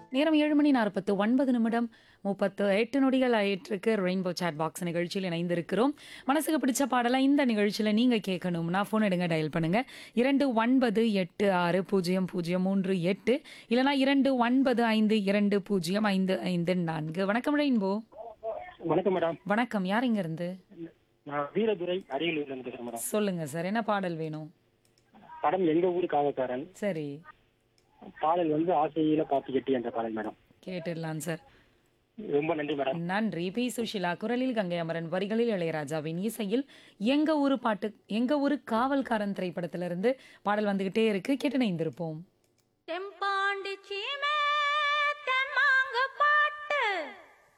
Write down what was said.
நேரம் ஏழு மணி நாற்பத்து ஒன்பது நிமிடம் முப்பத்து எட்டு நொடிகள் ஆயிட்டிருக்கு ரெயின்போ சாட் பாக்ஸ் நிகழ்ச்சியில் இணைந்திருக்கிறோம் மனசுக்கு பிடிச்ச பாடலை இந்த நிகழ்ச்சியில் நீங்கள் கேட்கணும்னா ஃபோன் எடுங்க டயல் பண்ணுங்க இரண்டு ஒன்பது எட்டு ஆறு பூஜ்ஜியம் பூஜ்ஜியம் மூன்று எட்டு இல்லைனா இரண்டு ஒன்பது ஐந்து இரண்டு பூஜ்ஜியம் ஐந்து ஐந்து நான்கு வணக்கம் ரெயின்போ வணக்கம் மேடம் வணக்கம் யார் இங்க இருந்து நான் வீரதுரை அரியலூர்ல இருந்து பேசுறேன் மேடம் சொல்லுங்க சார் என்ன பாடல் வேணும் படம் எங்க ஊரு காவக்காரன் சரி பாடல் வந்து ஆசையில காத்து கெட்டி என்ற பாடல் மேடம் கேட்டுடலாம் சார் ரொம்ப நன்றி மேடம் நன்றி பி சுஷிலா குரலில் கங்கை அமரன் வரிகளில் இளையராஜாவின் இசையில் எங்க ஊரு பாட்டு எங்க ஊரு காவல்காரன் திரைப்படத்திலிருந்து பாடல் வந்துகிட்டே இருக்கு கேட்டு இணைந்திருப்போம் தெம்பாண்டி சீ